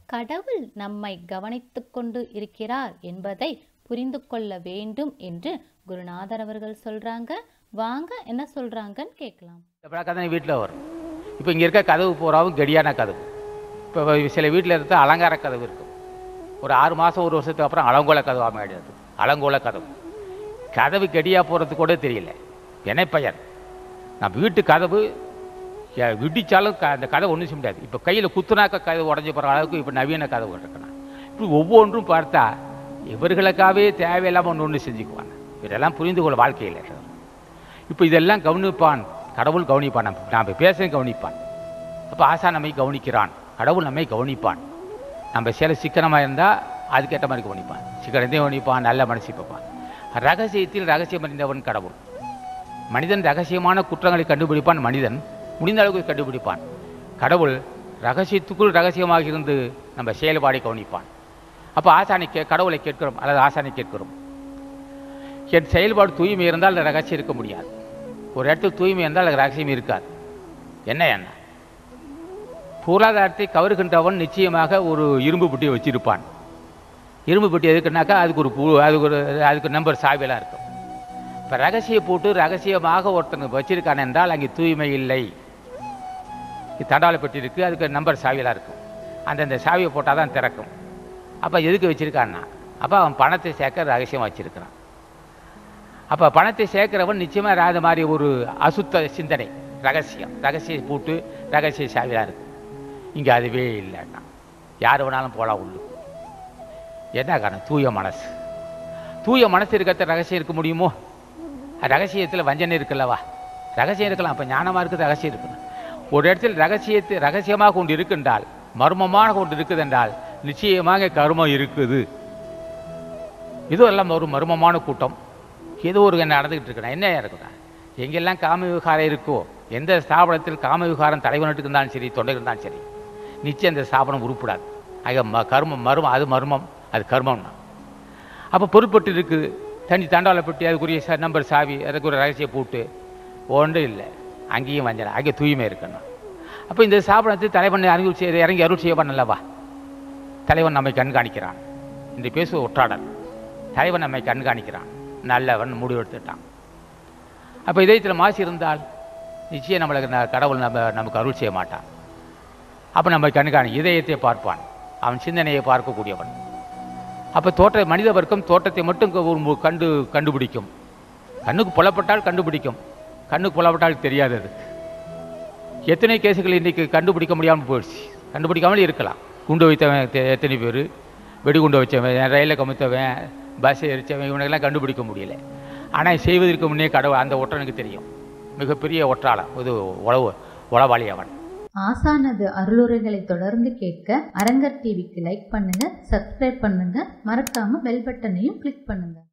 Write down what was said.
கடவுள் நம்மை கவனித்துக் கொண்டு இருக்கிறார் என்பதை புரிந்து கொள்ள வேண்டும் என்று குருநாதர் அவர்கள் சொல்றாங்க வாங்க என்ன சொல்றாங்கன்னு கேட்கலாம் இந்த பழக்கம் தான் வீட்டில் வரும் இப்போ இங்கே இருக்க கதவு பூராவும் கெடியான கதவு இப்போ சில வீட்டில் இருக்க அலங்கார கதவு இருக்கும் ஒரு ஆறு மாதம் ஒரு வருஷத்துக்கு அப்புறம் அலங்கோல கதவு அமையாது அலங்கோல கதவு கதவு கெடியாக போகிறது கூட தெரியல என்ன பெயர் நான் வீட்டு கதவு எ- விடிச்சாலும் க அந்த கதவு ஒன்றும் செய்ய முடியாது இப்போ கையில் குத்துனாக்க கதவு உடஞ்சி போகிற அளவுக்கு இப்போ நவீன கதவு இருக்கணும் இப்படி ஒவ்வொன்றும் பார்த்தா இவர்களுக்காகவே தேவையில்லாமல் ஒன்று ஒன்று செஞ்சுக்குவாங்க இதெல்லாம் புரிந்து கொள்ள வாழ்க்கையில் இப்போ இதெல்லாம் கவனிப்பான் கடவுள் கவனிப்பான் நம்ம நாம் பேச கவனிப்பான் அப்போ ஆசா நம்மை கவனிக்கிறான் கடவுள் நம்மை கவனிப்பான் நம்ம சில சிக்கனமாக இருந்தால் அதுக்கேற்ற மாதிரி கவனிப்பான் சிக்கனத்தையும் கவனிப்பான் நல்ல மனசு பார்ப்பான் ரகசியத்தில் ரகசியம் அறிந்தவன் கடவுள் மனிதன் ரகசியமான குற்றங்களை கண்டுபிடிப்பான் மனிதன் முடிந்த அளவுக்கு கண்டுபிடிப்பான் கடவுள் ரகசியத்துக்குள் ரகசியமாக இருந்து நம்ம செயல்பாடை கவனிப்பான் அப்போ ஆசானை கே கடவுளை கேட்கிறோம் அல்லது ஆசானை கேட்கிறோம் என் செயல்பாடு தூய்மை இருந்தால் அந்த ரகசியம் இருக்க முடியாது ஒரு இடத்துல தூய்மை இருந்தால் அது ரகசியம் இருக்காது என்ன என்ன பொருளாதாரத்தை கவருகின்றவன் நிச்சயமாக ஒரு இரும்பு பெட்டியை வச்சிருப்பான் இரும்பு பெட்டி எதுக்குனாக்கா அதுக்கு ஒரு பூ அதுக்கு ஒரு அதுக்கு நம்பர் சாவியெல்லாம் இருக்கும் இப்போ ரகசிய போட்டு ரகசியமாக ஒருத்தன் வச்சிருக்கான் என்றால் அங்கே தூய்மை இல்லை தண்டால பெட்டி இருக்குது அதுக்கு நம்பர் சாவியெல்லாம் இருக்கும் அந்தந்த சாவியை போட்டால் தான் திறக்கும் அப்போ எதுக்கு வச்சிருக்கான்னா அப்போ அவன் பணத்தை சேர்க்க ரகசியம் வச்சிருக்கிறான் அப்போ பணத்தை சேர்க்கிறவன் நிச்சயமாக அது மாதிரி ஒரு அசுத்த சிந்தனை ரகசியம் ரகசிய பூட்டு ரகசிய சாவியாக இருக்கு இங்கே அதுவே இல்லைன்னா யார் வேணாலும் போகலாம் உள்ளு என்ன காரணம் தூய மனசு தூய மனசு இருக்கிறத ரகசியம் இருக்க முடியுமோ ரகசியத்தில் வஞ்சனை இருக்குல்லவா ரகசியம் இருக்கலாம் அப்போ ஞானமாக இருக்குது ரகசியம் இருக்கணும் ஒரு இடத்தில் ரகசியத்தை ரகசியமாக கொண்டு இருக்கின்றால் மர்மமாக கொண்டு இருக்குது என்றால் நிச்சயமாக கர்மம் இருக்குது இதுவும் எல்லாம் ஒரு மர்மமான கூட்டம் ஏதோ ஒரு நடந்துக்கிட்டு இருக்கணும் என்ன இருக்குதா எங்கெல்லாம் காம விவகாரம் இருக்கோ எந்த ஸ்தாபனத்தில் காம விவகாரம் தலைவனுக்கு இருந்தாலும் சரி தொண்டை இருந்தாலும் சரி நிச்சயம் அந்த ஸ்தாபனம் உருப்படாது ஆக ம கர்மம் மர்மம் அது மர்மம் அது கர்மம்னா அப்போ பொருட்பட்டு இருக்குது தனி தண்டாவில் பெட்டி அதுக்குரிய ச நம்பர் சாவி அதுக்கு ஒரு ரகசிய பூட்டு ஒன்றும் இல்லை அங்கேயும் வஞ்சனை அங்கே தூய்மை இருக்கணும் அப்போ இந்த ஸ்தாபனத்தை தலைவன் அருள் செய்ய இறங்கி அருள் செய்யப்பான் அல்லவா தலைவன் நம்மை கண்காணிக்கிறான் இந்த பேசுவ ஒற்றாடல் தலைவன் நம்மை கண்காணிக்கிறான் நல்லவன் முடிவெடுத்துட்டான் அப்போ இதயத்தில் மாசு இருந்தால் நிச்சயம் நம்மளுக்கு ந- கடவுள் நம்ம நமக்கு அருள் செய்ய மாட்டான் அப்போ நம்ம கண்காணி இதயத்தை பார்ப்பான் அவன் சிந்தனையை பார்க்கக்கூடியவன் அப்போ தோற்ற மனித வர்க்கம் தோற்றத்தை மட்டும் க- ஒரு மு- கண்டு கண்டுபிடிக்கும் கண்ணுக்கு புலப்பட்டால் கண்டுபிடிக்கும் கண்ணுக்கு புலப்பட்டால் தெரியாது அது எத்தனை கேஸுகள் இன்றைக்கி கண்டுபிடிக்க முடியாமல் போயிடுச்சு கண்டுபிடிக்காமல் இருக்கலாம் குண்டு வைத்தவன் எத்த- எத்தனை பேர் வெடிகுண்டு வச்சவன் ரயிலில் கமுத்தவன் பஸ் எரிச்சவன் இவனுக்கெல்லாம் கண்டுபிடிக்க முடியல ஆனால் செய்வதற்கு முன்னே கடவுள் அந்த ஒற்றனுக்கு தெரியும் மிகப்பெரிய ஒற்றாளன் இது உளவு உளவாளி அவன் ஆசானது அருளுரைகளை தொடர்ந்து கேட்க அரங்கர் டிவிக்கு லைக் பண்ணுங்க சப்ஸ்கிரைப் பண்ணுங்க மறக்காம பெல் பட்டனையும் கிளிக் பண்ணுங்க